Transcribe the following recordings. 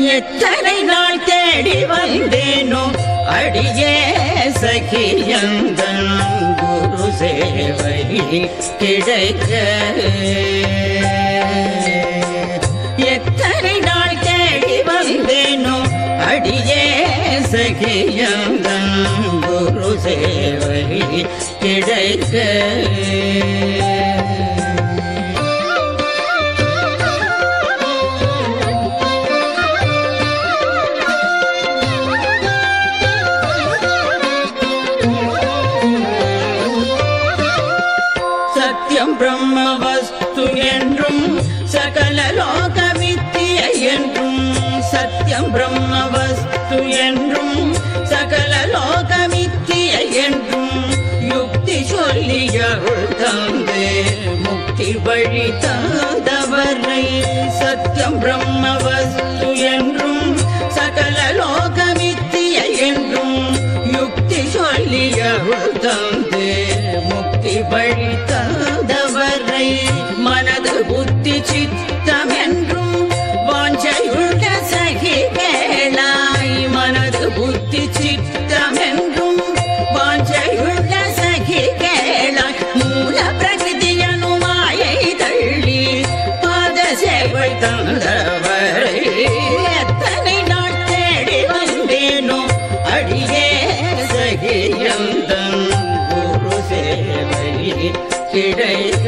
எத்தனை நாள் தேடி வந்தேனோ அடியே சகியந்தன் குரு சேவை கிடைக்க எத்தனை நாள் தேடி வந்தேனோ அடியே சகியந்தன் குரு சேவை கிடைக்க சத்தியம் பிரம்ம வஸ்து என்றும் சகல லோக வித்திய என்றும் சத்தியம் பிரம்ம வஸ்து என்றும் சகல லோக வித்திய என்றும் யுக்தி சொல்லியருள் தந்தே முக்தி வழி தந்தவரை சத்தியம் பிரம்ம வஸ்து என்றும் சகல லோக வித்திய என்றும் யுக்தி சொல்லியருள் தந்தே முக்தி வழி தந்தவரை மனது புத்தி சித்தம் என்றும் வாஞ்சையுள்ள சகி கேளாய் மனது புத்தி சித்தம் என்றும் வாஞ்சையுள்ள சகி கேளாய் மூல பிரகிருதியனு மாயை தள்ளி பாத சேவை தந்தவரை எத்தனை நாள் தேடி வந்தேனோ அடியே சகியந்தன் குரு சேவை கிடைக்க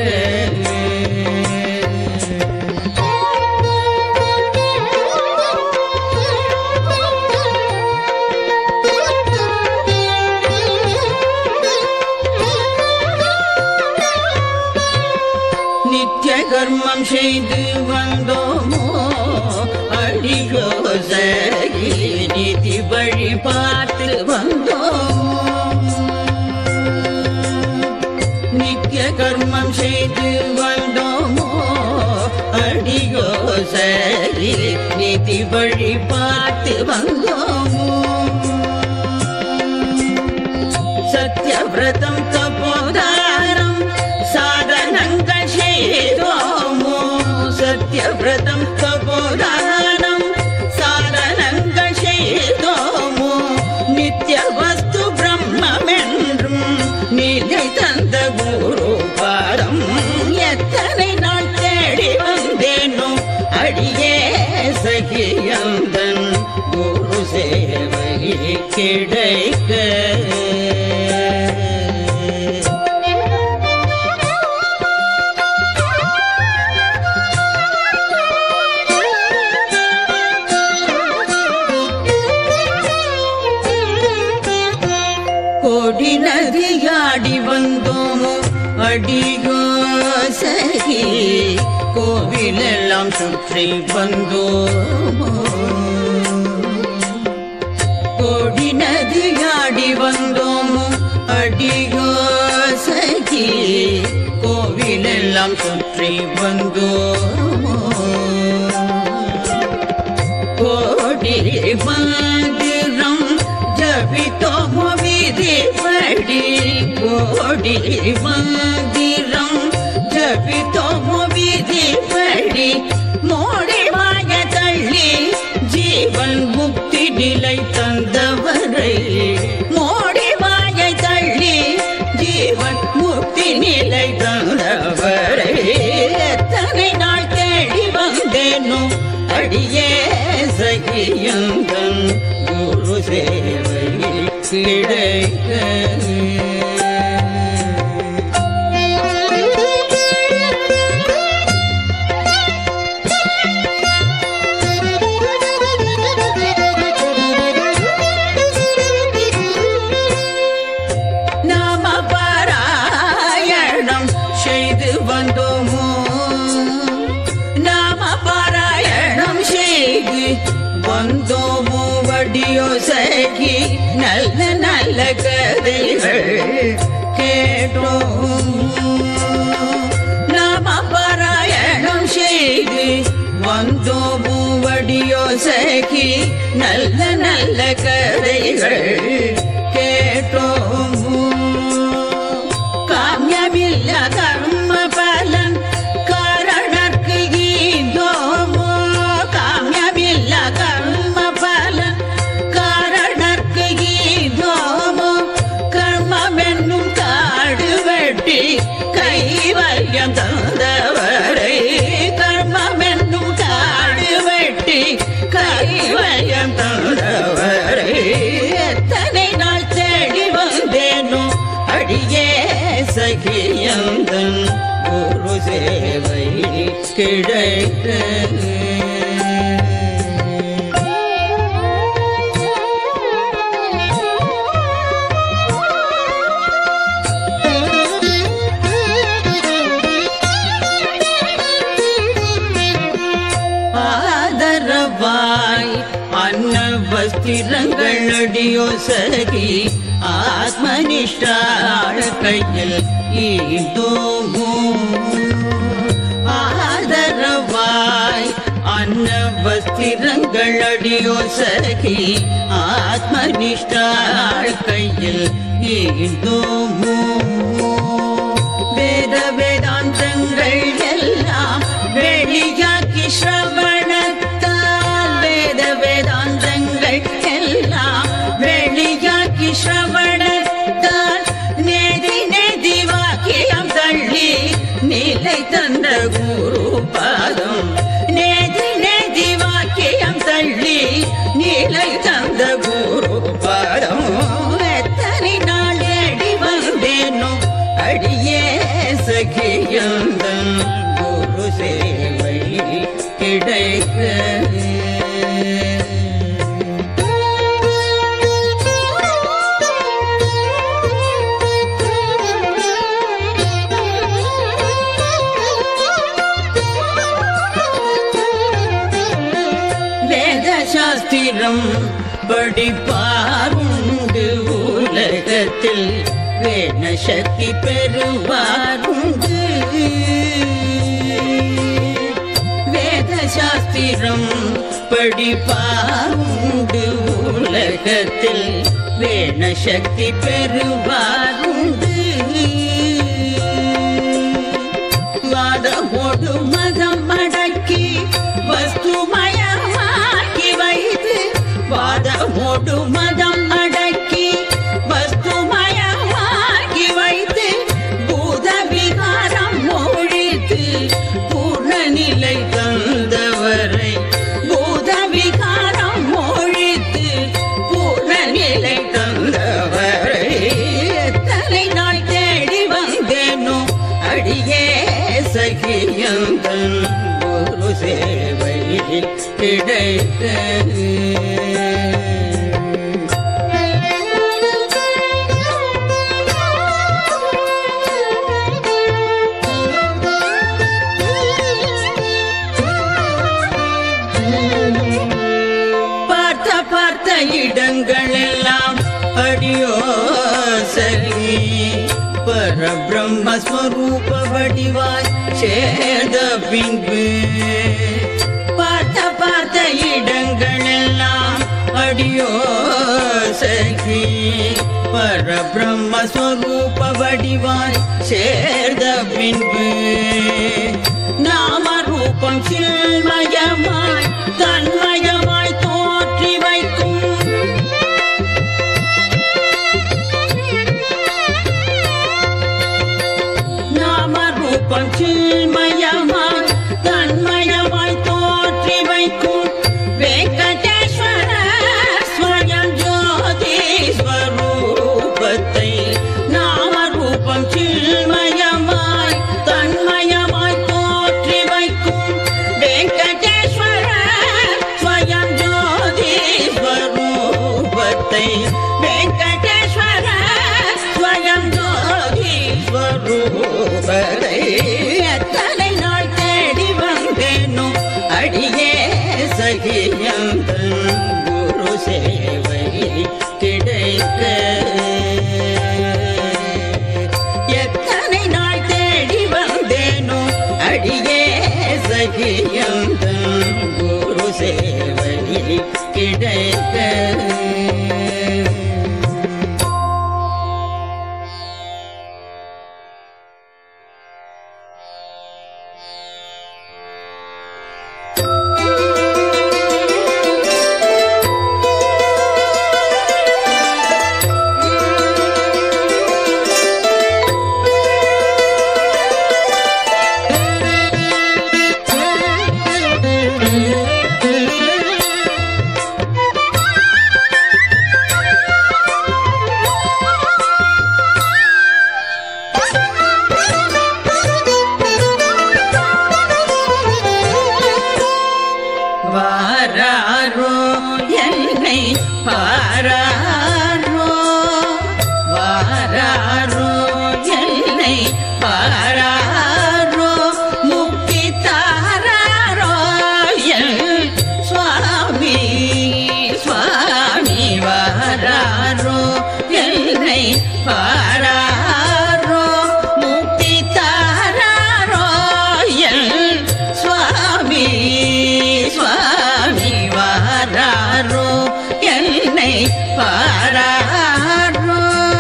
நித்திய கர்மம் செய்து வந்தோமோ அடியோ சரி நிதி வழி பார்த்து வந்தோமோ நித்திய கர்மம் செய்து வந்தோமோ அடியோ சரி நிதி வழி பார்த்து வந்தோமோ சத்யவிரதம் தபோதாரம் சாதனங்கள் செய்தோமோ சத்யவிரதம் தபோதாரம் சாதனங்கள் செய்தோமோ நித்திய வஸ்து பிரம்மென்றும் நிலை தந்த குரு பாதம் எத்தனை நாள் தேடி வந்தேனோ அடியே சகியந்தன் குரு சேவை கிடைக்க கொடி நதியாடி வந்தோமோ அடிகோ சகி கோவிலெல்லாம் சுற்றி வந்தோமோ கொடி நதியாடி வந்தோமோ அடிகோ சகி கோவிலெல்லாம் சுற்றி வந்தோமோ கோடி மந்திரம் ஜபித்தோமோ விதிப்படி கோடி மந்திரம் ஜபித்தோமோ விதிப்படி மோடி மாய தள்ளி ஜீவன் முக்தி நிலை தந்தவரை மோடி மாய தள்ளி ஜீவன் முக்தி நிலை தந்தவரை எத்தனை நாள் தேடி வந்தேனோ அடியே சகியந்தன் குரு சேவை கிடைக்க நாம பாராயணம் செய்து வந்தோமோ நாம பாராயணம் செய்து வந்தோமோ வடியோ சகி நல்ல நல்ல கதைகள் கேட்டோம் நாம பாராயணம் செய்து வந்தோமோ வடியோ சகி நல்ல நல்ல கதைகள் கேட்டோம் காமியமில்ல கர்ம பலன் காரணர்க்கு ஈந்தோமோ காமியமில்ல கர்ம கிடைக்க ஆதரவாய் அன்ன வஸ்திரங்கள் அடியோ சகி ஆத்மனிஷ்டாள கையில் ஈந்தோமும் ஆதரவாய் அன்ன வஸ்திரங்கள் அடியோ சகி ஆத்மனிஷ்டாள கையில் ஈந்தோமும் வேத வேதாந்தங்கள் எல்லாம் வெளியாக்கி ஸ்ரவணத்தால் வேத வேதாந்தங்கள் எல்லாம் வெளியாக்கி ஸ்ரவணத்தால் நேதி நேதி வாக்கியம் தள்ளி நிலை தந்த குரு பாதம் நேதி நேதி வாக்கியம் தள்ளி நிலை தந்த குரு பாதம் எத்தனை நாள் தேடி வந்தேனோ அடியே சகியந்தன் குரு சேவை கிடைக்க வேத சாஸ்திரம் படிப்பாருண்டு உலகத்தில் வேண சக்தி பெறுவாருண்டு வேத சாஸ்திரம் படிப்பாருண்டு உலகத்தில் வேண சக்தி பெறுவாருண்டு வாதமோடு மதம் அடக்கி வஸ்துமயமாக்கி வைத்து வாதமோடு மதம் அடக்கி வஸ்துமயமாக்கி வைத்து பூத விகாரம் மொழித்து பூர்ண நிலை தந்தவரை பூத விகாரம் மொழித்து பூர்ண நிலை தந்தவரை எத்தனை நாள் தேடி வந்தேனோ அடியே சகியந்தன் குரு சேவை கிடைக்க பார்த்த பார்த்த இடங்களெல்லாம் அடியோ சரி பரபிரம்மஸ்வரூப வடிவாய் சேர்ந்த பின்பு பார்த்த பார்த்த இடங்களெல்லாம் அடியோ சகி பரபிரம்மஸ்வரூப வடிவாய் சேர்ந்த பின்பு நாம ரூபம் சில்மயமாய் தன்மயமாய் தோற்றி வைக்கும் நாம ரூபம் சில்மயமாய் தன்மயமாய் தோற்றி வைக்கும் வெங்கடேஸ்வர ஸ்வயம் ஜோதி ஸ்வரூபத்தை நாம ரூபம் சில்மயமாய் தன்மயமாய் தோற்றி வைக்கும் வெங்கடேஸ்வர ஸ்வயம் ஜோதி ஸ்வரூபத்தை வெங்கடேஸ்வர ஸ்வயம் ஜோதி ஸ்வரூபத்தை எத்தனை நாள் தேடி வந்தேனோ அடியே சகியந்தன் குரு சேவை கிடைக்க எத்தனை நாள் தேடி வந்தேனோ அடியே சகியந்தன் குரு சேவை கிடைக்க வாராரோ என்னை பாராரோ வாராரோ என்னை பாராரோ முக்தி தாராரோ என் சுவாமி சுவாமி வாராரோ என்னை பாராரோ முக்தி தாராரோ என் சுவாமி சுவாமி வாராரோ என்னை பாராரோ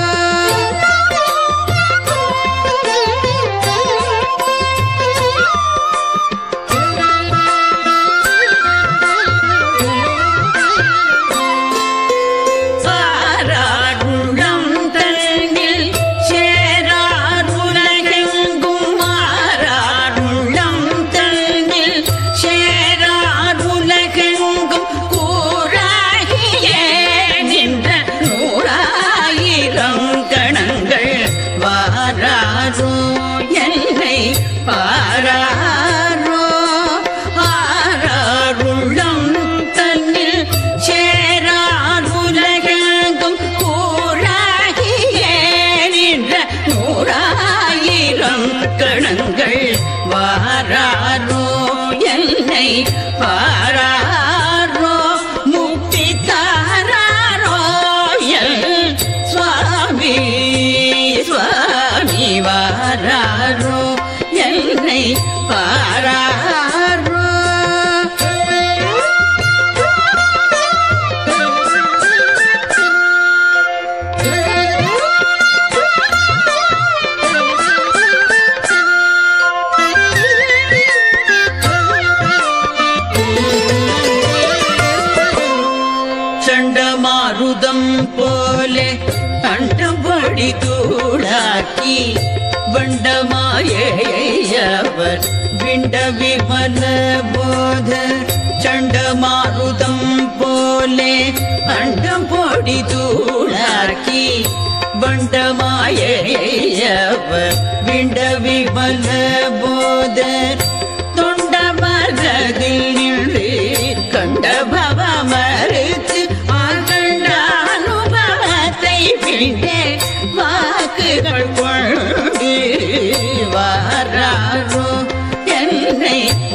சாராருளம் தன்னில் சேரார் உலகெங்கும் மாறாருளம் தன்னில் சேரார் உலகெங்கும் கூறாகியே நின்ற நூறாயிரம் கணங்கள் வாராரோ என்னை பாராரோ ஆராருளம் தன்னில் சேரார் உலகெங்கும் கூறாகியே நின்ற நூறாயிரம் கணங்கள் வாராரோ என்னை பாராரோ முக்தி தாராரோ என் சுவாமி சுவாமி வாராரோ என்னை பாராரோ சண்டமாருதம் போலே அண்டபடி தூளாக்கி வண்டமாயவர் விண்ட விமல போத சண்டமாருதம் போலே அண்டம் பொடி தூளாக்கி வண்டமாயவர் விண்ட விமல போத தொண்டமரதில் நின்று கண்ட பவ மறுத்து ஆகண்ட அனுபவத்தை பின்னே வாக்குகள் கொண்டு வாராரோ என்னை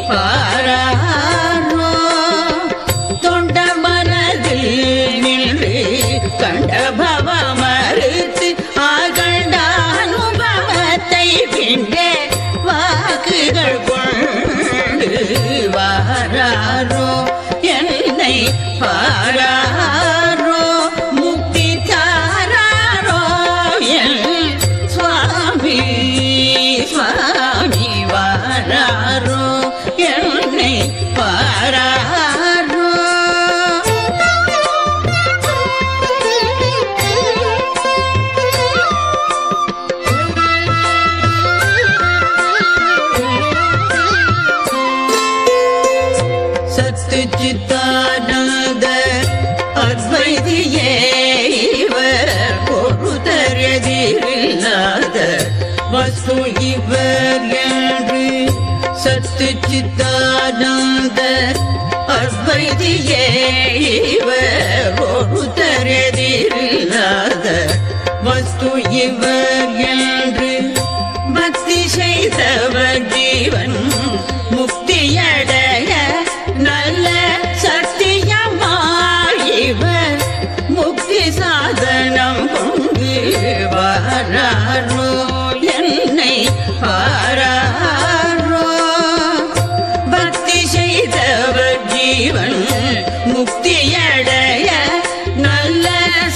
பாராரோ தொண்ட மனதில் நின்று கண்ட பவ மறுத்து ஆகண்ட அனுபவத்தை பின்னே வாக்குகள் கொண்டு வாராரோ என்னை பாராரோ முக்தி தாராரோ என் சுவாமி சுவாமி வாராரோ என்னை பாராரோ சத்து சித்தானந்த அத்வைதியே இவர் பொருதரெதிரில்லாத வஸ்து இவர் என்று சத்து சித்தானந்த அத்வைதியே இவர் பொருதரெதிரில்லாத வஸ்து இவர் என்று பக்தி செய்தவர் ஜீவன் முக்தியடைய நல்ல சத்தியமாயிவர் முக்தி சாதனம் கொண்டு வாராரோ என்னை பாராரோ பக்தி செய்தவர் ஜீவன் முக்தியடைய நல்ல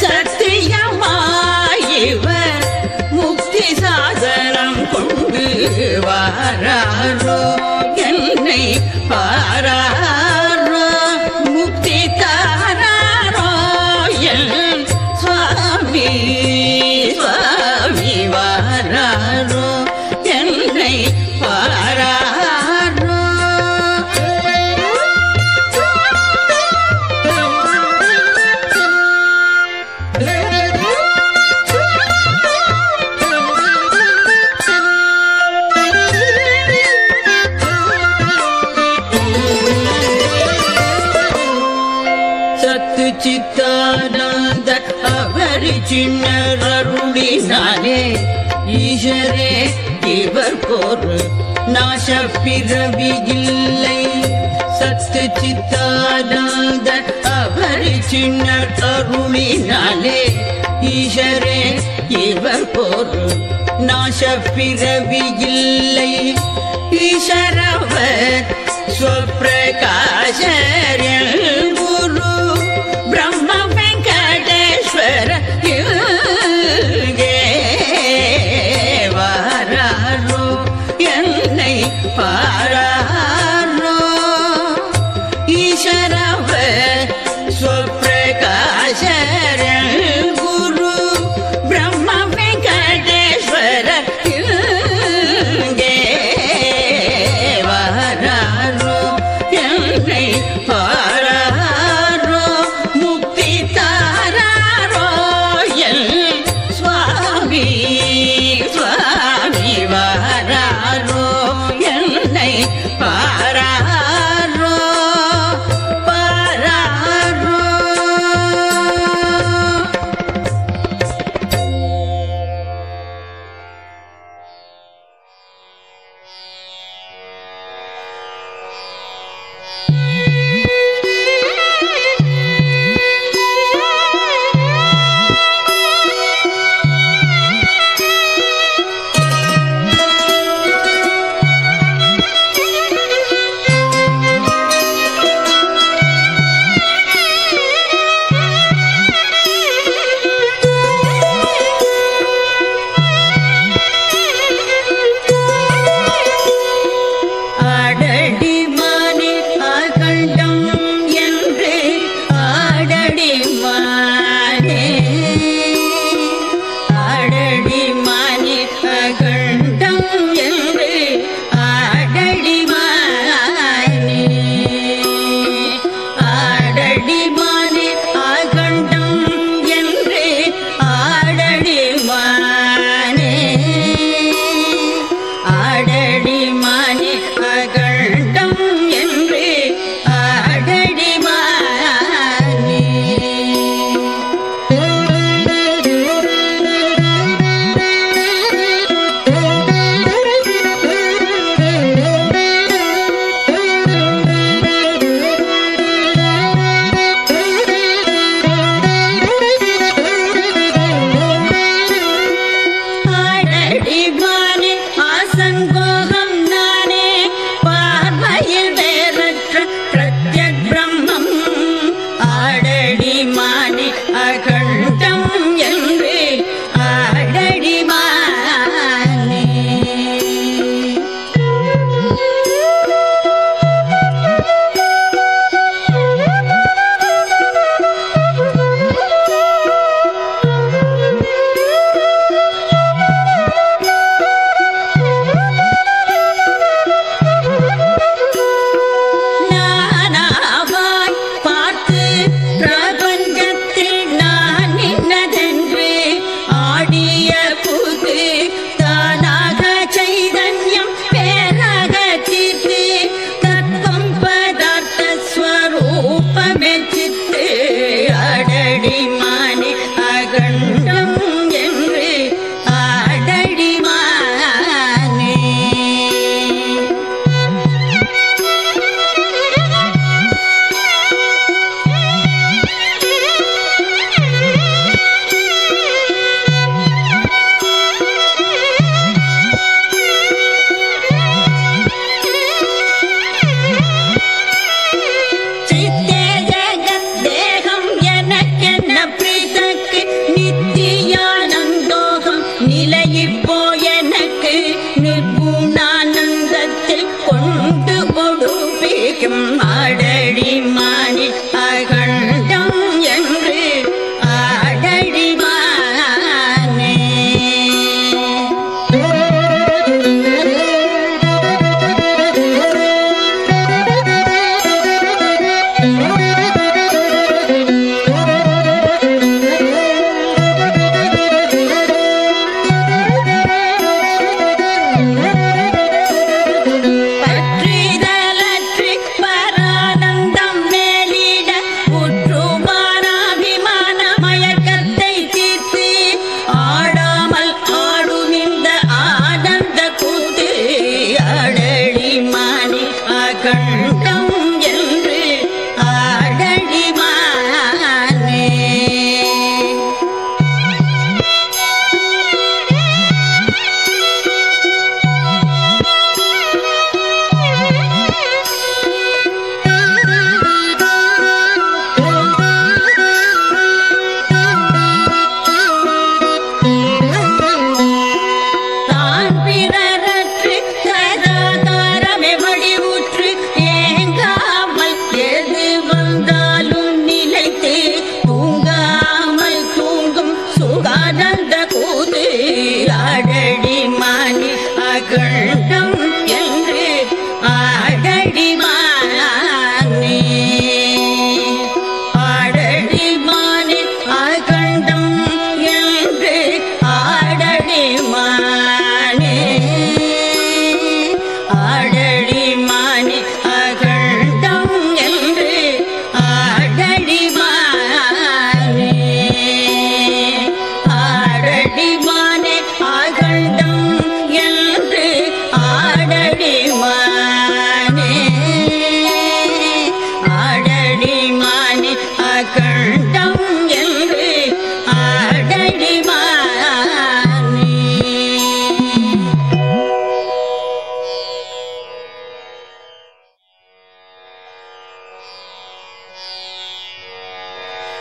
சத்தியமாயிவர் முக்தி சாதனம் கொண்டு வாராரோ என்னை பாராரோ முக்தி தாராரோ என் சுவாமி சுவாமி வாராரோ என்னை பாராரோ Thank you. சித்தானந்த அவரி சின்னருளினாலே ஈஸ்வரே இவர் போர் நாச பிறவி இல்லை சத்து சித்தானந்த அவரி சின்னர் அருளினாலே ஈஸ்வரே இவர் போர் நாச பிறவி இல்லை ஈஸ்வரவர் ஸ்வப்பிரகாசர் குரு பிரம்ம வெங்கடேஸ்வர இங்கே வாராரோ என்னை பாராரோ ஈஸ்வரவ ஸ்வப்பிரகாசர குரு பிரம்ம வெங்கடேஸ்வர இங்கே வாராரோ என்னை பாராரோ முக்தி தாராரோ என் சுவாமி சுவாமி வாராரோ என்னை பாராரோ பாராரோ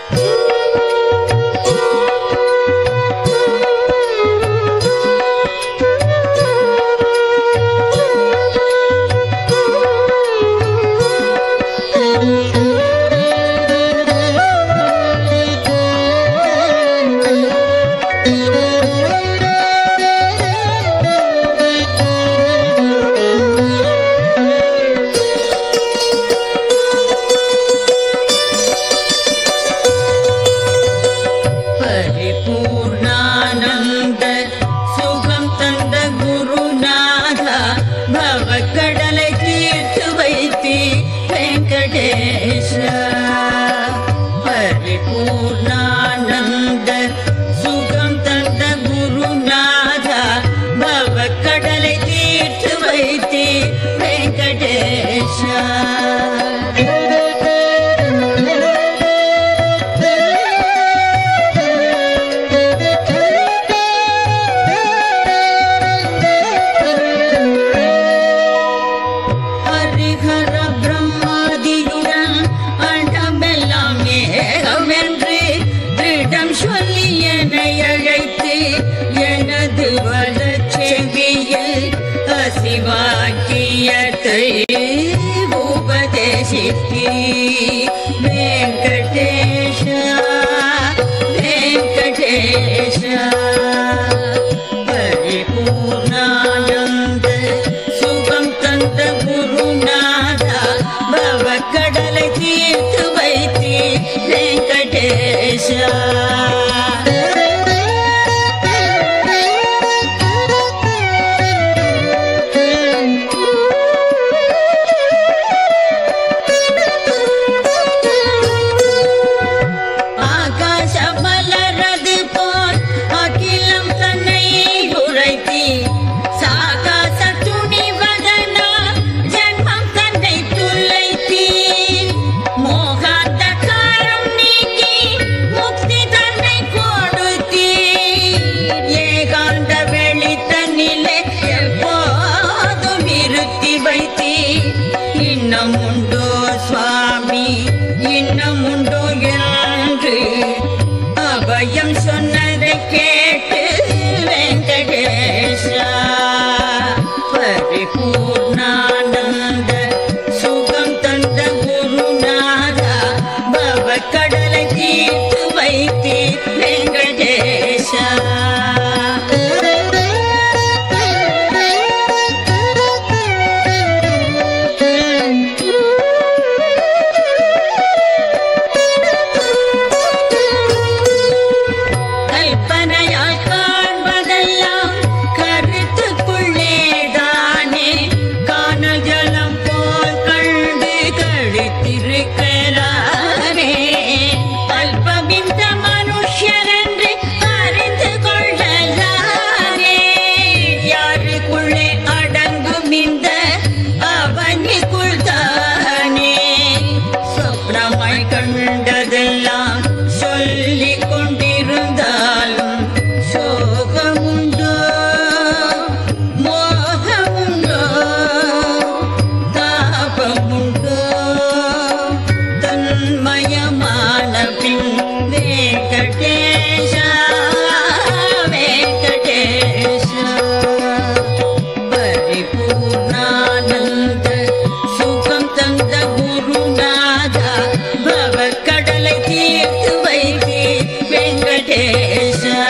பரிபூர்ணானந்த சுகம் தந்த குருநாதா பவக்கடலை தீர்த்து வைத்தி வெங்கடேஷ பரிபூர்ணானந்த சுகம் தந்த குருநாதா பவக்கடலை தீர்த்து வைத்தி வெங்கடேஷ ஹரிஹர பிரம்மாதியுடன் அண்டமெல்லாம் ஏகமென்று திருடம் சொல்லி என்னை அழைத்து எனது வளச்செவியில் அசிவாக்கியத்தை உபதேசித்தி வெங்கடேஷா வெங்கடேஷா பரிபூர்ணானந்த சுகம் தந்த குருநாதா பவக்கடலை தீர்த்து வைத்தி வெங்கடேஷா ஆகாச மலரது போல் அகிலம் தன்னை உரைத்தி சாகாச துணிவதனா ஜன்மம் தன்னை துளைத்தி மோகாந்த காரம் நீக்கி முக்தி தன்னை கொடுத்தி ஏகாந்த வெளி தன்னிலே எப்போதும் இருத்தி வைத்தி இன்னும் உண்டோ சுவாமி இன்னும் உண்டோ என்று அபயம் சொன்னதை கேட்டு வெங்கடேஷா பரிபூர்ணானந்த சுகம் தந்த குருநாதா பவக்கடலை தீர்த்து வைத்தி வெங்கடேஷா கல்பனையால் காண்பதெல்லாம் கருத்துக்குள்ளேதானே காணல் ஜலம் போல் கண்டு கழித்திருக்கிறாரே அல்பமிந்த மனுஷரென்று அறிந்து கொள்ளலாரே யாருக்குள்ளே அடங்கும் இந்த அவனிக்குள் தானே சொப்னமாய் கண்டதெல்லாம் சொல்லிக் கொண்டிருந்தாலும் சோகமுண்டோ மோகமுண்டோ தாபமுண்டோ தன்மயமான பின் வெங்கடேஷா வெங்கடேஷா பரிபூர்ணானந்த சுகம் தந்த குருநாதா பவக்கடலை தீர்த்து வைத்தி வெங்கடேஷா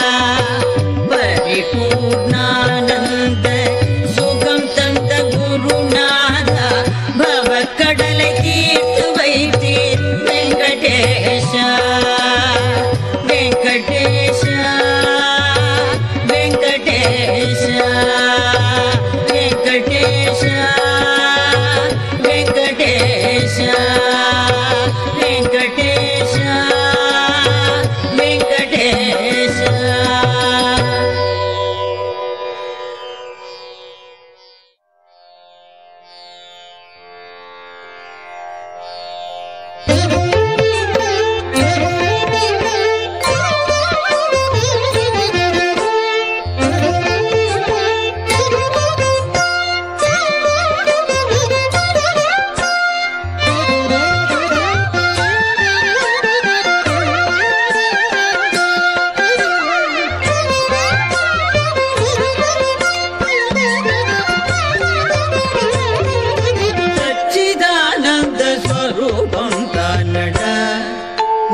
பரிபூர்ணானந்த சுகம் தந்த குருநாதா பவக்கடலை தீர்த்து வைத்தி வெங்கடேஷா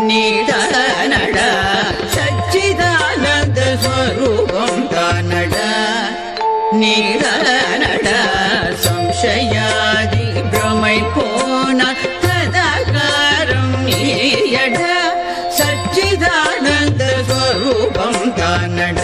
நீடானட சச்சிதானந்த ஸ்வரூபம் தானட நீடானட சம்சயாதி பிரமை போன ததாகாரம் நீயட சச்சிதானந்த ஸ்வரூபம் தானட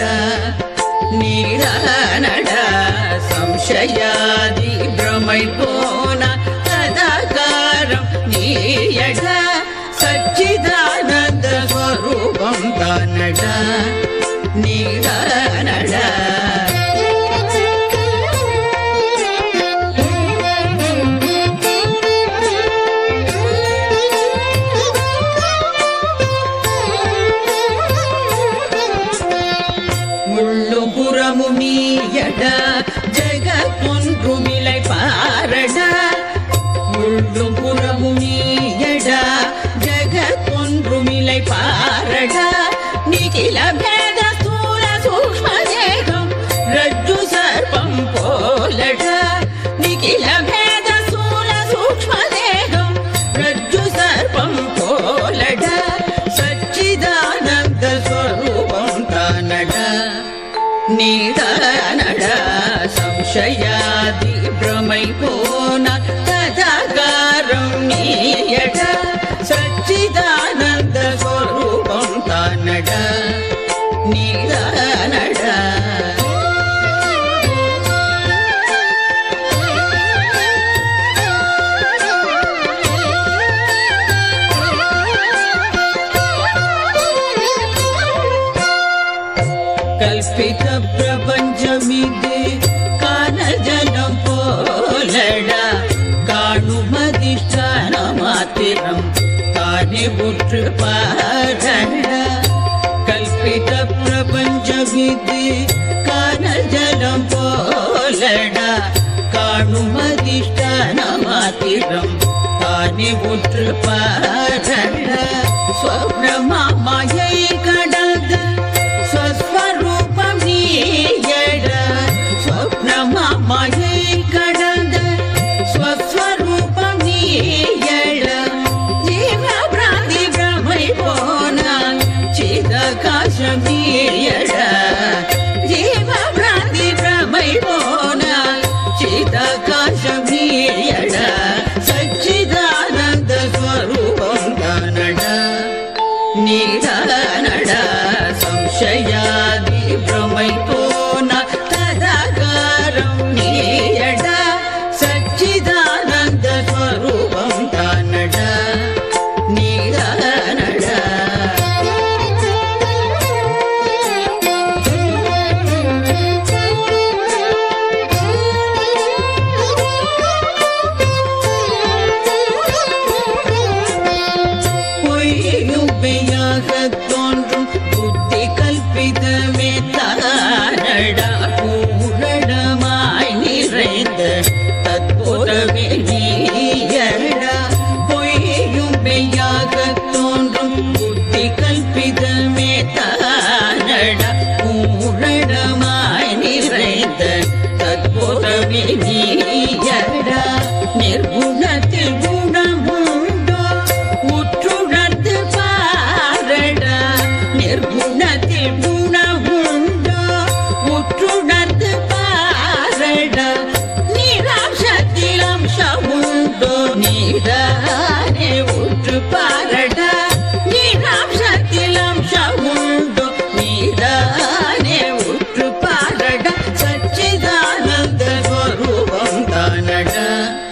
நீடானட சம்சயாதி பிரமை போன ததாகாரம் நீயட சச்சிதானந்த ஸ்வரூபம் தானட நீடானட முள்ளும் புறமும் நீயட ஜெகத்தொன்றுமிலை பாரட முள்ளும் புறமும் நீயட ஜெகத்தொன்றுமிலை பாரட நிகில பேத ஸ்தூல சூக்ஷ்ம தேகம் ரஜ்ஜு சர்ப்பம் போலட நிகில பேத ஸ்தூல சூக்ஷ்ம தேகம் ரஜ்ஜு சர்ப்பம் போலட சச்சிதானந்த ஸ்வரூபம் தானட நீதானட సంశయాది భ్రమై పోన తదాకారం నీయట సచ్చిదానంద స్వరూపం తానడ నీదానడ కల్పిత ప్రపంచమిది కానజనం పోలడ కాణుమధిష్టాన మాతిరం తాని బుట్టు పారడ కల్పిత ప్రపంచమిది కానజనం పోలడ కాణుమధిష్టాన మాతిరం తాని బుట్టు పారడ స్వప్నమామయై కడద ஸ்வஸ்வரூபம் நீயட ஸ்வப்னமாயை கடந்த ஸ்வஸ்வரூபம் நீயட ஜீவ பிராந்தி பிரமை போனான் சிதகாசம் நீயட ஜீவ பிராந்தி பிரமை போனான் சிதகாசம் நீயட சச்சிதானந்த ஸ்வரூபம் தானட நீதானட సంశయాది భ్రమై పోన తదాకారం నీయడ సచ్చిదానంద స్వరూపం తానడ నీదానడ பொய்யுமையாக தோன்றும் புத்தி கல்பிதமே தானடா பூரணமாய் நிறைந்த தற்புறமே நீயடா பொய்யுமையாக தோன்றும் புத்தி கல்பிதமே தானடா பூரணமாய் நிறைந்த தற்புறமே நீயடா நிர்குணத்தில் குணமுண்டோ உற்றுணர்ந்து பாரடா நிர்குணத்தில் குணமுண்டோ உற்றுணர்ந்து பாரடா நிராசத்தில் அம்சமுண்டோ நீதானே உற்று பாரடா நிராசத்தில் அம்சமுண்டோ நீதானே உற்று பாரடா சச்சிதானந்த ஸ்வரூபம் தானடா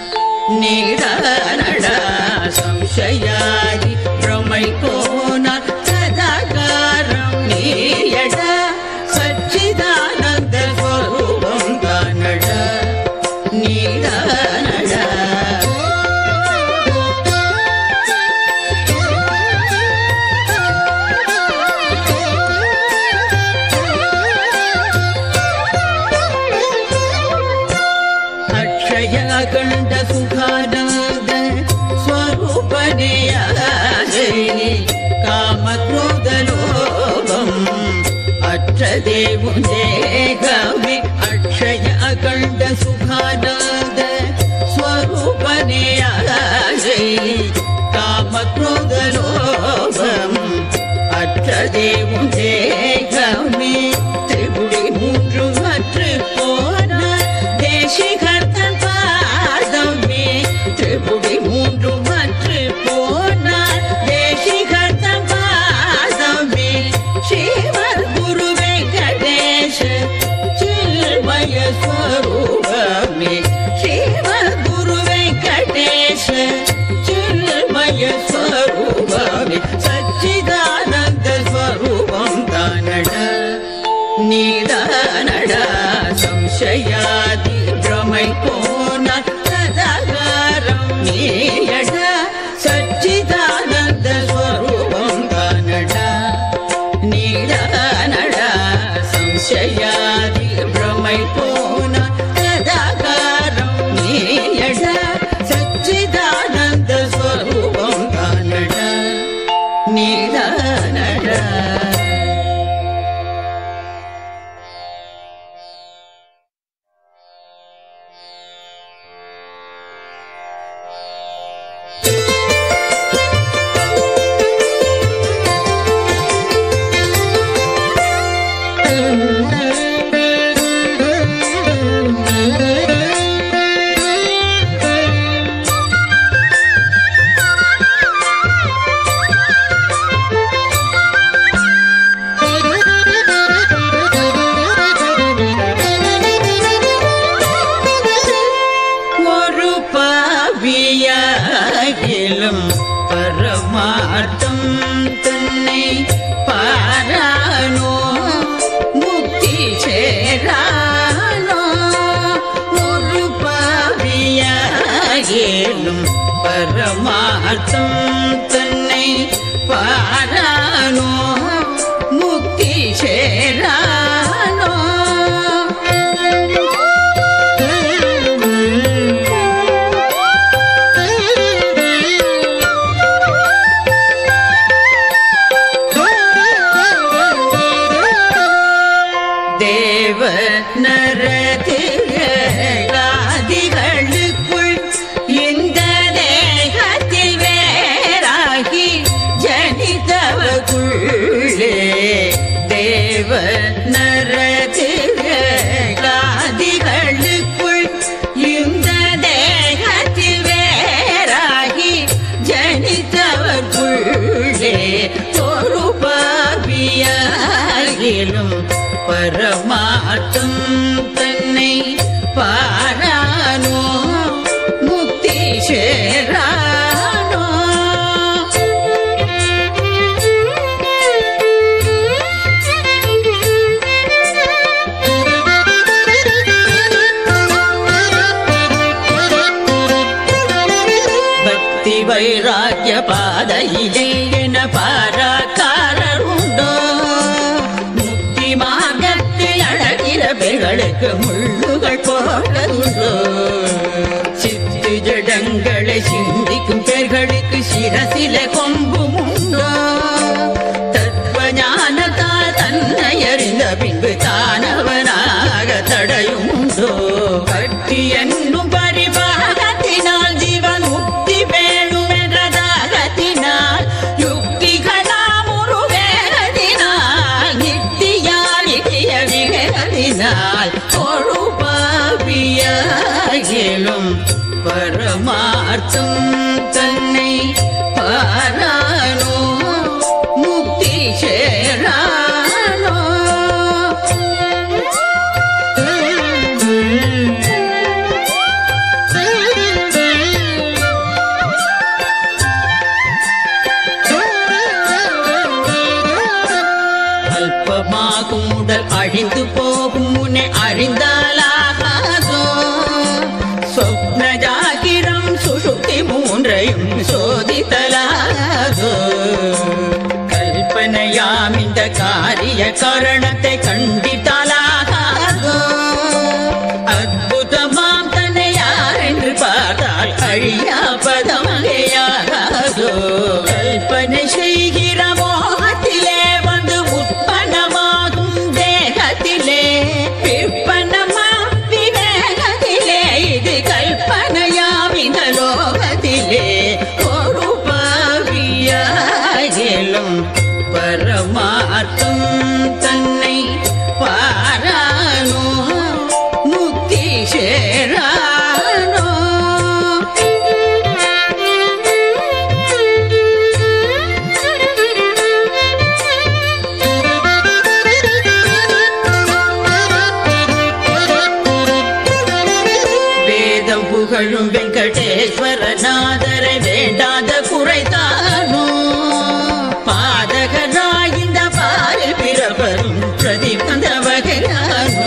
நீடானட సంశయాది భ్రమై పోన సదాకారం నీయడ సచ్చిదానంద స్వరూపం దానడ నీడానడ అక్షయ కండ సుఖానంద స్వరూపనేయాజై కామ క్రోధ లోభం అక్షదేవుందేగమి అక్షయ అఖండ సుఖానంద స్వరూపనేయాజై కామ క్రోధ లోభం நின்றதே உன் தேகமே திரிபுடி மூன்று மற்று போனார் தேசிகர்த்தன் பாதமே திரிபுடி மூன்று மற்று போனார் தேசிகர்த்தன் பாதமே ஸ்ரீமத் குரு வெங்கடேஷ சில்மய ஸ்வரூபமே ஸ்ரீமத் குரு வெங்கடேஷ சில்மய ஸ்வரூபமே சச்சிதானந்த ஸ்வரூபம் தானட நீதானட சம்சயாதி பிரமை போன சதாகாரம் நீயட சச்சிதானந்த ஸ்வரூபம் தானட நீடானட ಸಂಶಯಾದಿ ಭ್ರಮೈ ಪೋನ ಸದಾಕಾರಂ ನೀಯಡ ಸಚ್ಚಿದಾನಂದ ಸ್ವರೂಪಂ ಕಾನಡ ನೀಡಾನಡ ஒரு பாவியாகிலும் பரமார்த்தம் தன்னை பாரானோ முக்தி சேரானோ ஒரு பாவியாகிலும் பரமார்த்தம் தன்னை பாரானோ முக்தி சேரானோ தேவ நரதிகளுக்குள் இந்த தேகத்தில் வேறாகி ஜனித்தவக்குள்ளே தேவ நரதிகளுக்குள் இந்த தேகத்தில் வேறாகி ஜனித்தவர்க்குள்ளே ஒரு பாவியாகிலும் பரமார்த்தம் தன்னை பாரானோ முக்தி சேரானோ பக்தி வைராக்கிய பாதையிலே என பாராக்காரருண்டோ முக்தி மார்க்கத்தில் அழகிற பெண்களுக்கு முள்ளுகள் போட்டதுண்டோ சித்து ஜடங்களை சிந்திக்கும் பெர்களுக்கு சிரசில கொம்பும் உண்டோ தத்துவ ஞானத்தால் தன்னை அறிந்த பின்பு தானவனாக தடையும் உண்டோ பக்தி என்னும் பரிபாகத்தினால் ஜீவன் முக்தி வேணும் என்றதாகத்தினால் யுக்திகளாம் ஒரு வேகத்தினால் நித்தியா நித்திய விவேகத்தினால் ஒரு பாவியாகிலும் பரமார்த்தம் தன்னை பாரானோ முக்தி சேரானோ அல்பமாகும் உடல் அழிந்து போகும் முன்னே அறிந்தாலாகாதோ சொப்ன ஜாகிரம் சுஷுப்தி மூன்றையும் சோதித்தலாகாதோ கல்பனையாம் இந்த காரிய காரணத்தை கண்டித்தாலாகாதோ அற்புதமாம் தன்னை யார் என்று பார்த்தால் அழியா பதமகையாகாதோ கல்பனை செய்கிற மோகத்திலே வந்து உற்பன்னமாகும் தேகத்திலே விற்பனமா விவேகத்திலே இது கல்பனையாம் இந்த லோகத்திலே ஒரு பாவியாகிலும் பரமா வாழும் வெங்கடேஸ்வரநாதரை வேண்டாத குறைதானோ பாதகராய் இந்த பாரில் பிறப்பரும் பிரதிபந்த வகையானோ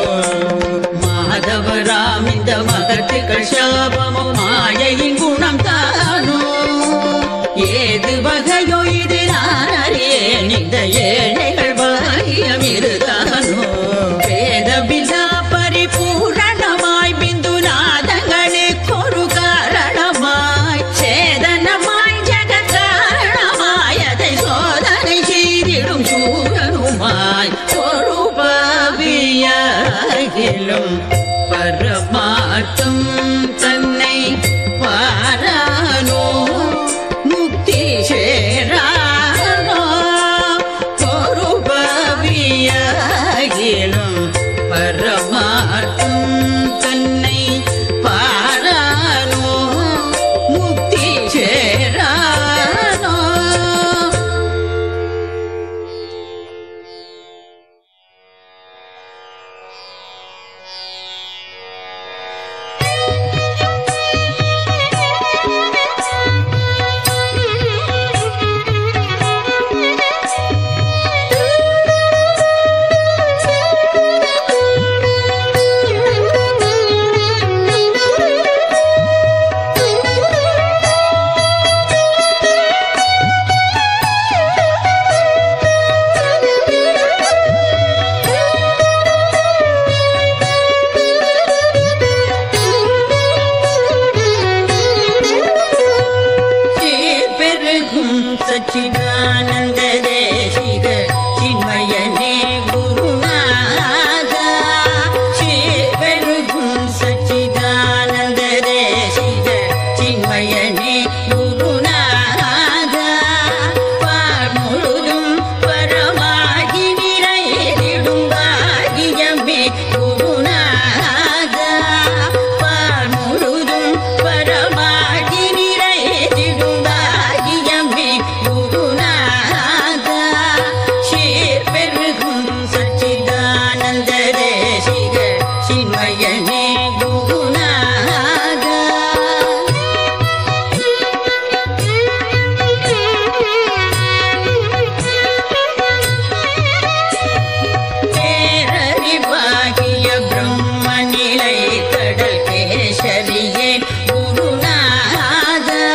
மாதவராம் இந்த மகத்துக்கள் சாபமோ மாயையின் குணம் தானோ ஏது வகையோ இது நான் அறியேன் இந்த ஏழைகள் பாக்கியம் இதுதானோ வேதபில்லா பரிபூரணமாய் பிந்துநாதங்களுக்கு ஒரு காரணமாய் சேதனமாய் ஜெகத்காரணமாய் அதை சோதனை செய்திடும் சூரனுமாய் ஒரு பாவியாகிலும் பரமார்த்தம் தன்னை பாரானோ முக்தி சேரானோ ஒரு பாவியாகிலும் பரமார்த்தம் தன்னை பாரானோ முக்தி சேரானோ பெருகும் சச்சிதானந்த தேசிக சின்மயனே குருநாதா பெருகும் சச்சிதானந்த தேசிக சின்மயனே குருநாதா பார் முழுதும் பரமாகி நிறைந்திடும் பாகியமே குருநாதா பார் முழுதும் பரமாகி நிறைந்திடும் பாகியமே குருநாதா சீர் பெருகும் சச்சிதானந்த தேசிக சின்மயனே குருநாதா பேரறிவாகிய பிரம்ம நிலை கடல் கேசரியே குருநாதா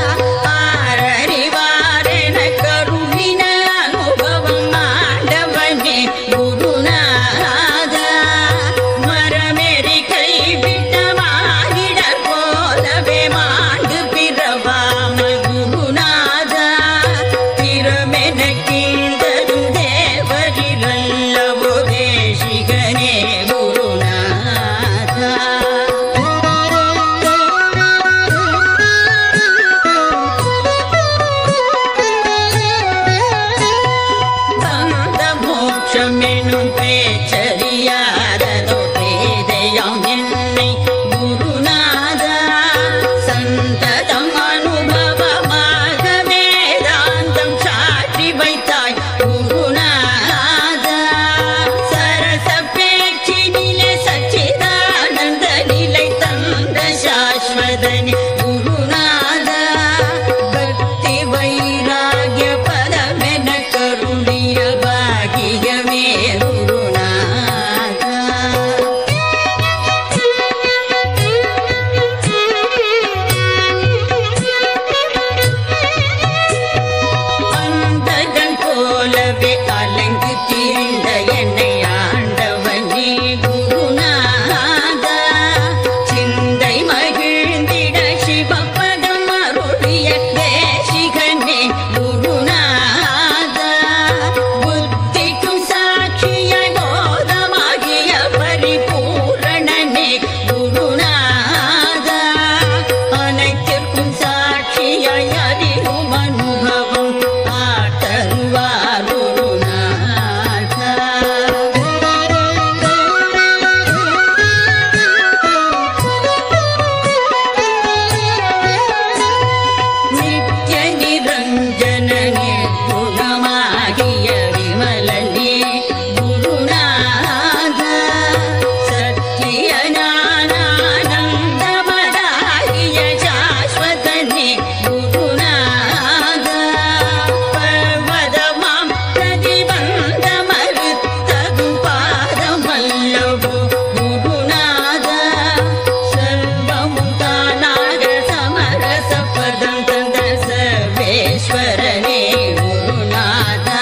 ஆரறிவாரென கருவின அனுபவம் ஆண்டவனே குருநாதா மரமெறி கைவிட்ட மானிடர் போலவே மாண்டு பிறவாமல் குருநாதா திறமெனக்கின்றதும் தேவரிரல்லவோ தேசிகனே குருநாதா பந்த மோட்சமெனும் பேச்சறியாததோ பேதையாம் என்னை குருநாதா சந்ததம் அனுபவமாக வேதாந்தம் சாற்றி வைத்தாய் குருநாதா சரச பேச்சினிலே சச்சிதானந்த நிலை தந்த சாஸ்வதனே குருநாதா பக்தி வைராகிய பதமென கருணிய பாகியமே குருநாதா அந்தகன் போலவே அலங்கு திரிந்த என்னை ஆண்டவனே குருநாதா சிந்தை மகிழ்ந்திட சிவபதம் அருளிய தேசிகனே குருநாதா புத்திக்கும் சாட்சியாய் போதமாகிய பரிபூரணனே குருநாதா அனைத்திற்கும் சாட்சியாய் அறிவும் அனுபவம் ஆட்டருவார் குருநாதா மகனே குருநாதா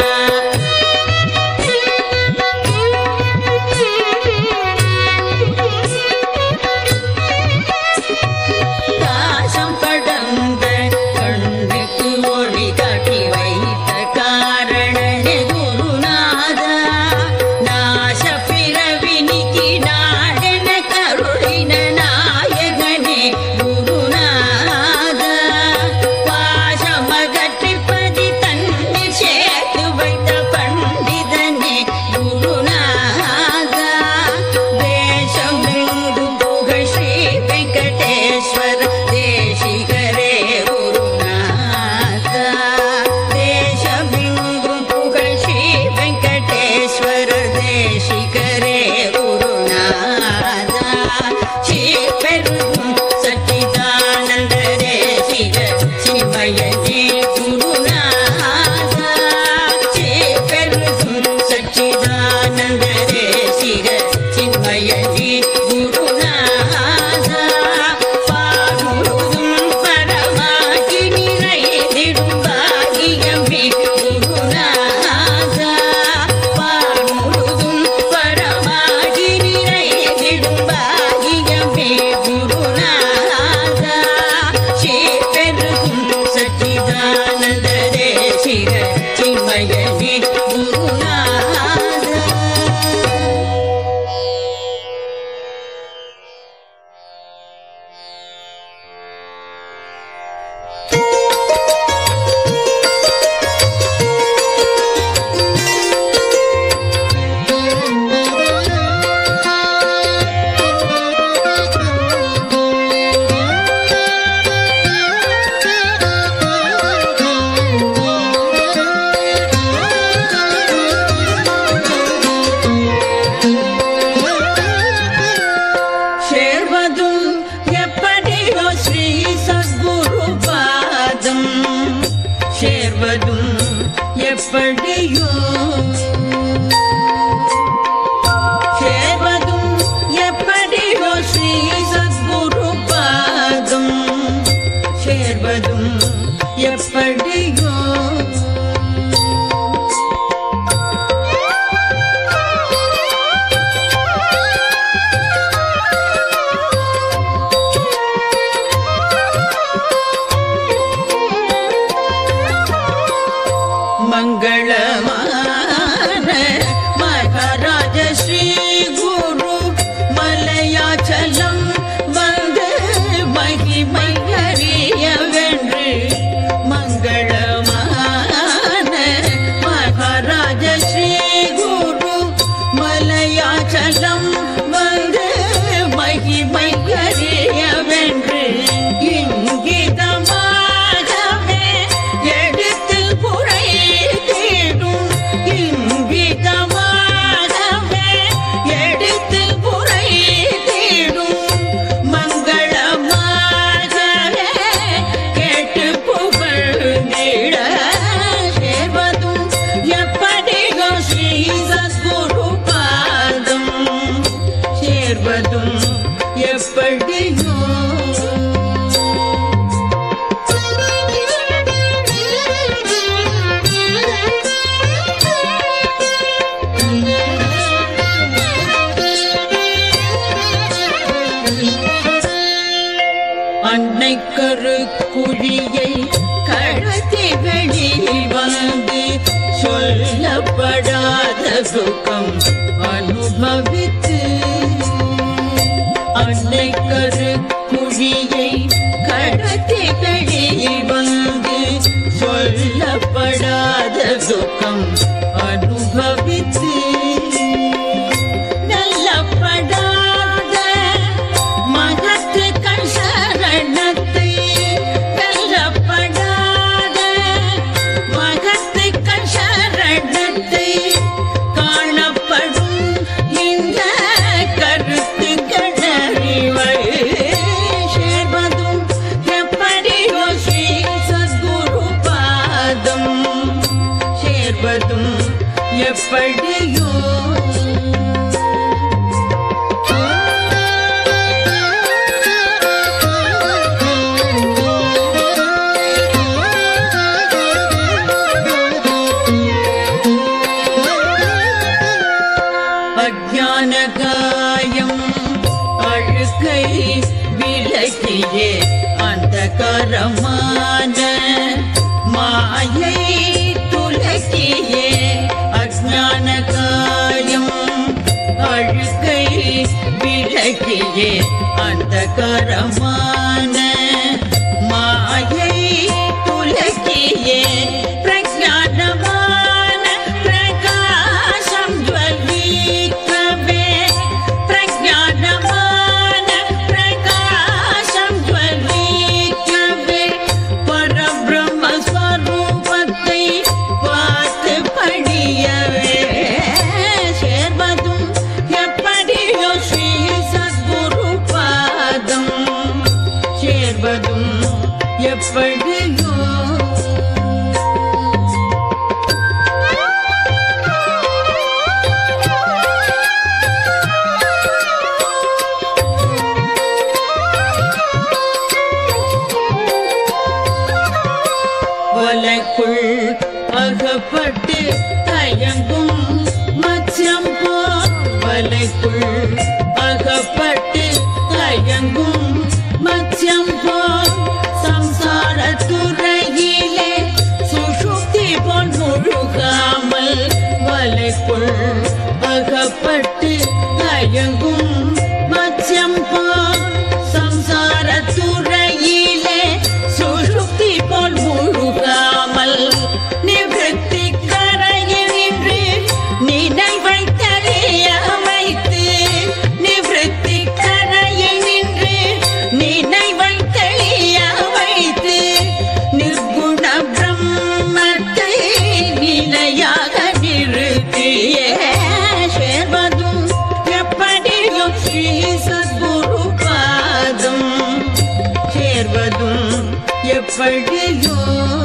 காசம் படந்த கண்ணுக்கு ஒளி காட்டி வைத்த காரணனே குருநாதா நாச பிறவி நீக்கி நாடென கருளின நாயகனே குருநாதா பாசமகற்றிப்பதி தன்னில் சேர்த்து வைத்த பண்டிதனே குருநாதா தேசமெங்கும் புகழ் ஸ்ரீ வெங்கடேஸ்வர தேசிகரே குருநாதா தேசமெங்கும் புகழ் ஸ்ரீ வெங்கடேஸ்வர தேசிகரே குருநாதா ஸ்ரீ பெரும் சச்சிதானந்த தேசிக சிவயஜி குருநாதா ஸ்ரீ பெரும் சச்சிதானந்த தேசிக சின்மயஜி குருநாதா பாடுவதும் பரமாகி நிறைந்திடும் பாகியமே குருநாதா பாடுவதும் பரமாகி நிறைந்திடும் பாகியமே குருநாதா ஸ்ரீ பெருகும் சச்சிதானந்த தேசிக சின்மயஜி குருநாதா சேர்வதும் எப்படியோ ஸ்ரீ சத்குரு பாதம் சேர்வதும் எப்படியோ சேர்வதும் எப்படியோ ஸ்ரீ சத்குரு பாதம் சேர்வதும் எப்படியோ மங்களமான மகாராஜ ஸ்ரீ குரு மலையாச்சலம் வந்து மகிமை அறிய வென்று மங்களமான மகாராஜ ஸ்ரீ குரு மலையாச்சலம் வந்து மகிமை அறிய வென்று இங்கிதமாகவே எடுத்து புரை தேடும் இங்கிதமாகவே எடுத்து புரை தேடும் மங்களமாகவே கேட்டு புகழ்ந்திட சேர்வதும் எப்படியோ ஸ்ரீ சத்குரு பாதம் சேர்வதும் எப்படியோ அன்னைக்கரு குழியை கடத்தி வெளியில் வந்து சொல்லப்படாத சுகம் அனுபவித்து அன்னைக்கரு குழியை கடத்தி வெளியில் வந்து சொல்லப்படாத சுகம் அனுபவித்து நல்லப்படாத மகத்து கண் சரணத்தை நல்லப்படாத மகத்து கண் சரணத்தை காணப்படும் இந்த கருத்து கணறிவை சேர்வதும் எப்படியோ ஸ்ரீ சத்குரு பாதம் சேர்வதும் எப்படியோ கரமான மாயை துலக்கியே அஜான காயம் அழுக்கை விளக்கியே அந்த கரமான மாயை துலக்கியே பிரஜானமான பிரகாசம் ஜுவலிக்கவே பிரஜானமான பிரகாசம் ஜுவலிக்கவே பரபிரம்ம ஸ்வரூபத்தை பார்த்து படியவே சேர்வதும் எப்படியோ ஸ்ரீ சத்குரு பாதம் சேர்வதும் எப்படியோ வலைக்குள் அகப்பட்டு தயங்கும் மச்சம் போல் வலைக்குள் அகப்பட்டு தயங்கும் மச்சம் போல் சம்சார துறையிலே சுஷுப்தி போல் முழுகாமல் வலைக்குள் அகப்பட்டு தயங்கும் மச்சம் போல் சம்சார துறையிலே சுஷுப்தி போல் முழுகாமல் நிவൃத்தி கரையில் நின்று நினைவை தெளிய வைத்து நிவൃத்தி கரையில் நின்று நினைவை தெளிய வைத்து நிர்குண பிரம்மத்தை நிலையாக நிறுத்தியே சேர்வதும் எப்படியோ ஸ்ரீ சத்குரு பாதம் சேர்வதும் எப்படியோ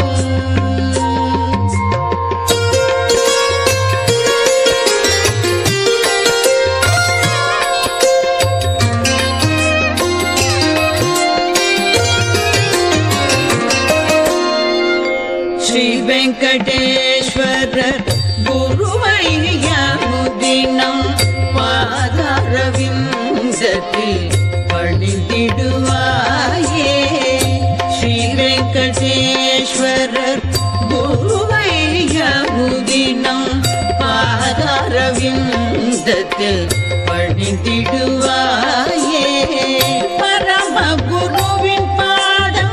ஸ்ரீ வெங்கடேஸ்வரர் குருவையாமுதினம் பாதாரவிந்தத்தில் பணிந்திடுவாயே ஸ்ரீ வெங்கடேஸ்வரர் குருவையாமுதினம் பாதாரவிந்தத்தில் பணிந்திடுவாயே பரம குருவின் பாதம்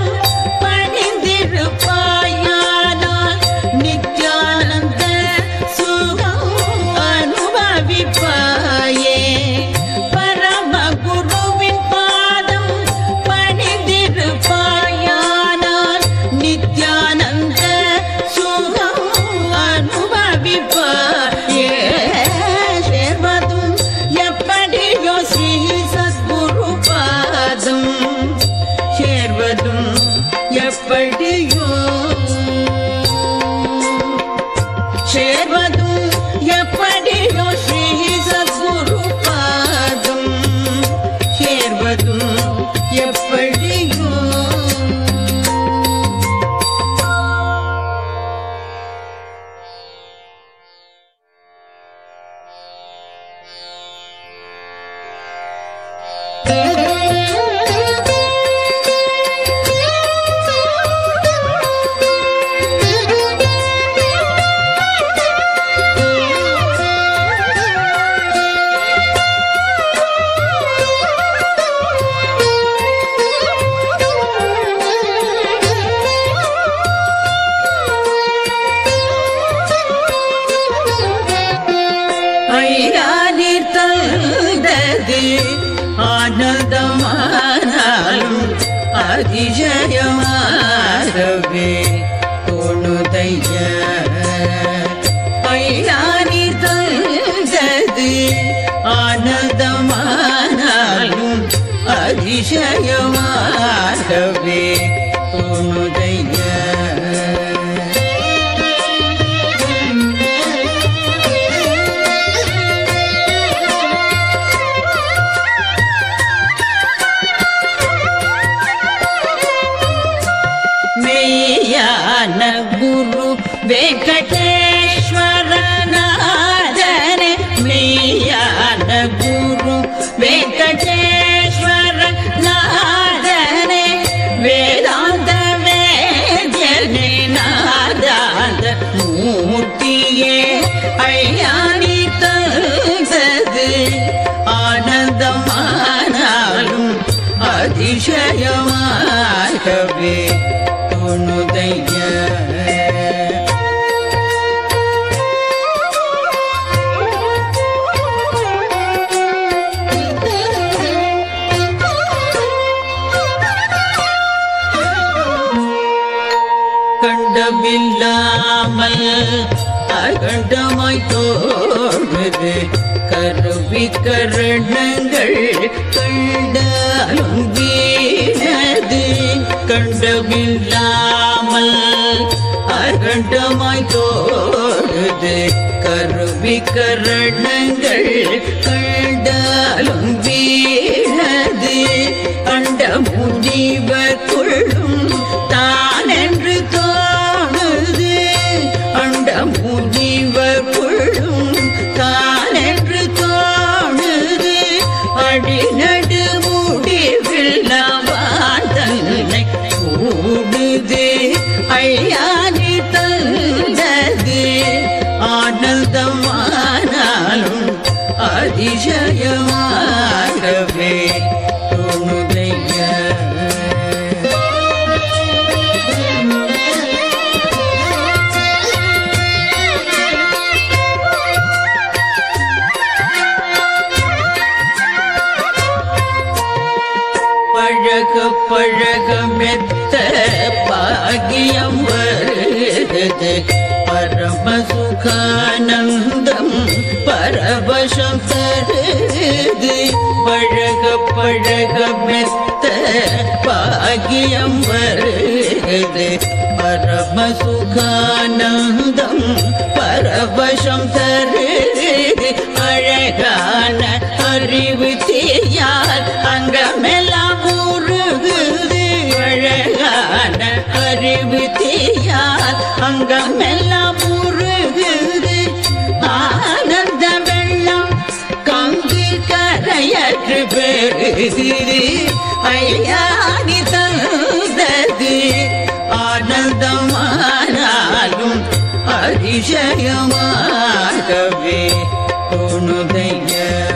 பணிந்திருப்பாயானால் நித்யானந்த சுகம் அனுபவிப்பாயே பரம குருவின் பாதம் பணிந்திருப்பாயானால் நித்யானந்த சுகம் அனுபவிப்பாயே சேர்வதும் எப்படியோ ஸ்ரீ சத்குரு பாதம் சேர்வதும் எப்படியோ சேர்வதும் எப்படியோ ஸ்ரீ சத்குரு பாதம் சேர்வதும் எப்படியோ ஐரானீர் தந்தது ஆனந்தமானாலும் அதிசயமாகவே தோணுதைய ஐரானீர் தந்தது ஆனந்தமானாலும் அதிசயமாகவே தோணுதைய மெய்யான குரு வெங்கடேஸ்வர நாதனே மெய்யான குரு வெங்கடேஸ்வர நாதனே வேதா மூர்த்தியே ஐயானி தந்தது ஆனந்தமானாலும் அதிசயமாகவே தோணுதைய கண்டமில்லாமல் அகண்டமாய் தோன்றது கருவி கரணங்கள் கண்டாலும் வீணது கண்டமில்லாமல் அகண்டமாய் தோன்றது கருவி கரணங்கள் கண்டாலும் வீணது அண்ட முடிவக்குள்ளும் தான் என்று தோணுது அண்ட முடிவக்குள்ளும் தான் என்று தோணுது அடிநடு முடிவில்லாவான் தன்னை கூடுது ஐயானி தந்தது ஆனந்தமானாலும் அதிசயமாகவே தோணுதைய பழக பழக மெத்த பாகியம் வருகிறது பரம சுகானந்தம் பரவசம் தருது பழக பழக மெத்த பாகியம் வருகிறது பரம சுகானந்தம் பரவசம் தருது அழகான அறிவு தீயால் அங்கமெல்லாம் உருகுது அழகான அறிவு தீயால் அங்கமெல்லாம் உருகுது ஆனந்த வெள்ளம் கங்கு கரையற்று பெருகுது ஐயானி தந்தது ஆனந்தமானாலும் அதிசயமாகவே தோணுதைய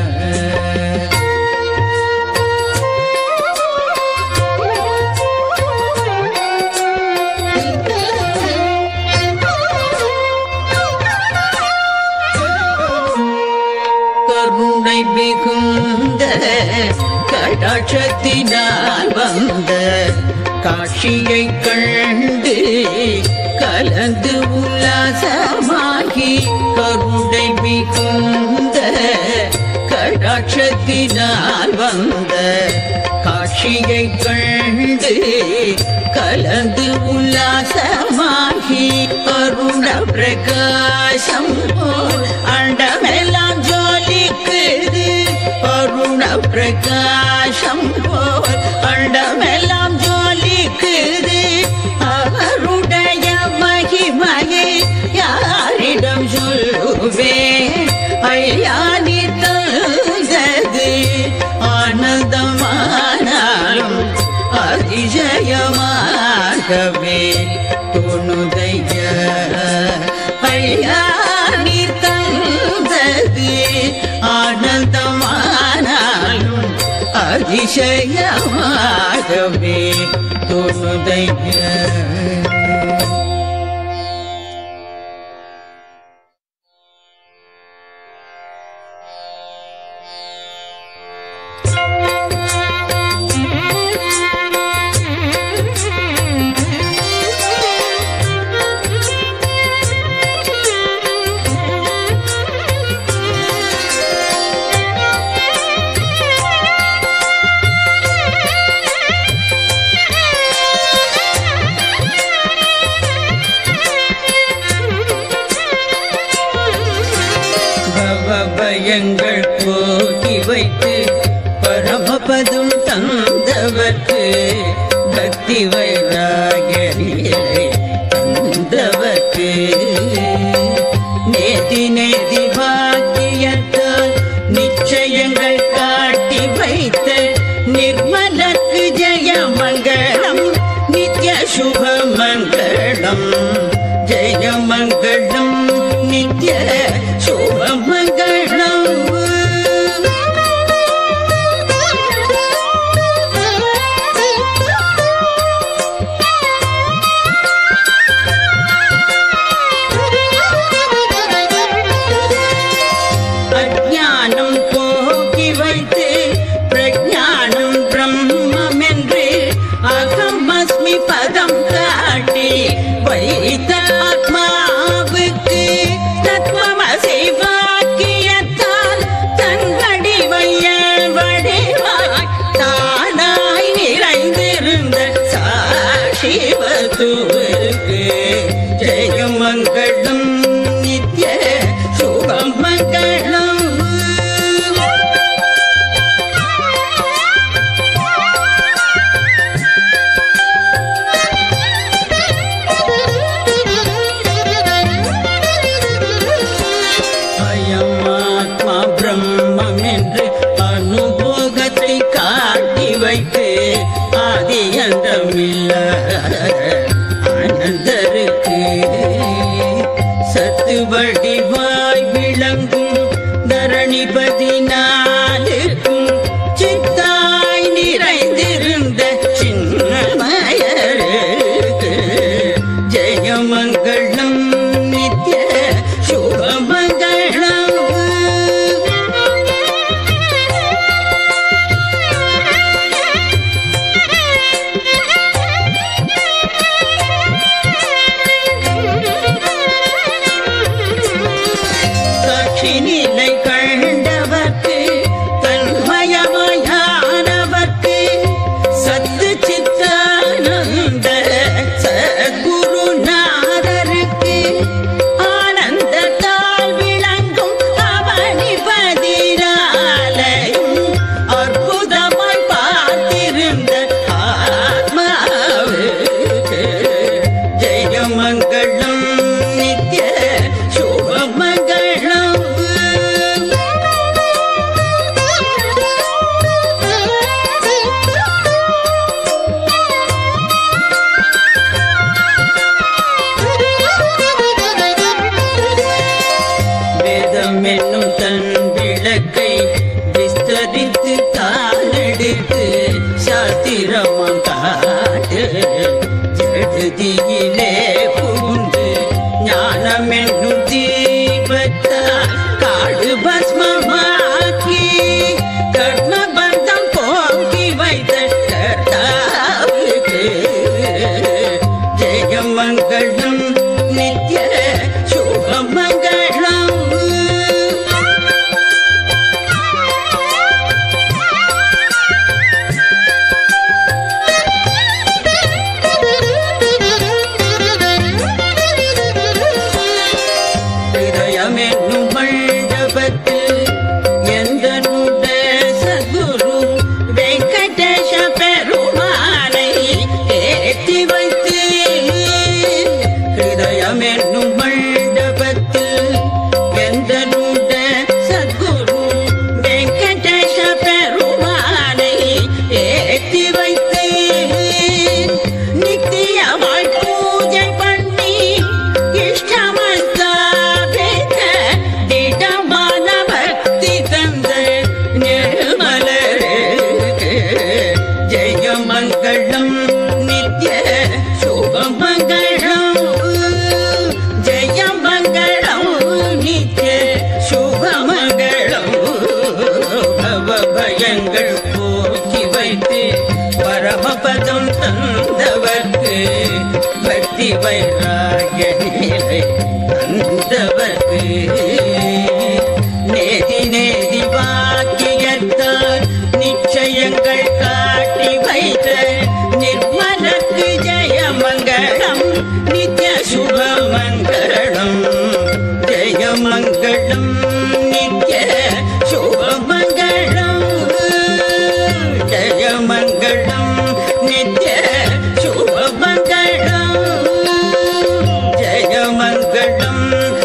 கருணை மிகுந்த கடாட்சத்தினால் வந்த காட்சியை கண்டு கலந்து உல்லாசமாகி கருணை மிகுந்த கடாட்சத்தினால் வந்த காட்சியை கண்டு கலந்து உல்லாசமாகி அருண பிரகாசம் போல் அண்டமெல்லாம் ஜோலிக்குது அருண பிரகாசம் போல் அண்டமெல்லாம் ஜோலிக்குது அவருடைய மகிமையை யாரிடம் சொல்லுவே ஐயானி தந்தது ஆனந்தமானாலும் அதிசயமாகவே தோணுதைய ஐயானி தந்தது ஆனந்தமானாலும் அதிசயமாகவே தோணுதைய பவபயங்கள் போக்கி வைத்து பரமபதம் தந்தவர்க்கு பக்தி வைராகியலை தந்தவர்க்கு நேதி நேதி பாக்கியத்தால் நிச்சயங்கள் காட்டி வைத்த நிர்மலக்கு ஜெயமங்களம் நித்ய சுப மங்களம் ஜெயம ஜெயமங்களம் நித்ய சுபமங்களம் அஜானம் போக்கி வைத்து பிரஜானம் பிரம்மம் என்று அகமஸ்மி பதம் காட்டி வைத்த ஆத்மாவுக்கு தத்துவமசி வாக்கியத்தால் தன்வடி வைய வடிவாய் தானாய் நிறைந்திருந்த சாட்சி வசுவுக்கு ஜெயமங்களம் நித்ய சுபமங்களம் அயமாத்மா பிரம்மம் என்று அனுபோகத்தை காட்டி வைத்து ஆதி அந்தமில்ல ஆனந்தருக்கு சத்து வடிவாய் விளங்கும் தரணிபதி நாளுக்கும் சித்தாய் நிறைந்திருந்த சின்மயருக்கு ஜெயமங்களம் நித்ய சுபமங்களம் சாட்சி நிலை கண்டவர்க்கு தன்மயமாயானவர்க்கு சத்து சித்தானந்த சத்குருநாதருக்கு ஆனந்தத்தால் விளங்கும் அவனிபதிராலயம் அற்புதமாய் பார்த்திருந்த ஆத்மாவுக்கு ஜெயமங்களம் நித்ய சுபமங்களம் வேதம் என்னும் தன் விளக்கை விஸ்தரித்து காலெடுத்து சாத்திரமாம் காட்டு ஜெடுதியிலே புகுந்து ஞானம் என்னும் தீபத்தால் காடு பஸ்மமாக்கி கர்ம பந்தம் போக்கி வைத்த கர்த்தாவுக்கு ஜெயமங்களம் நித்ய சுபமங்களம் ஹிருதயமென்னும் மண்டபத்தில் எந்த சகுரு வெங்கடேஷ பெருமானை ஏற்றி வைத்து ஹிருதயமென்னும் மண்டபத்தில் எந்த சத்குரு வெங்கடேஷ பெருமானை ஏற்றி வைத்து நித்தியமாய் பூஜை பண்ணி இஷ்டமஸ்தாபித்த திடமான பக்தி தந்த நிர்மலருக்கு ஜெயமங்களம் நித்ய சுபமங்களம் ஜெயமங்களம் நித்ய சுபமங்களம் பவ பயங்கள் போக்கி வைத்து பரமபதம் தந்தவர்க்கு பக்தி வைராகிய நிலை தந்தவர்க்கு நேதி நேதி வாக்கியத்தால் நிச்சயங்கள் காட்டி வைத்த நிர்மலக்கு ஜெயமங்களம் நித்ய சுபமங்களம் ஜெயமங்களம் நித்ய சுபமங்களம் ஜெயமங்களம் நித்ய சுபமங்களம் ஜெயமங்களம்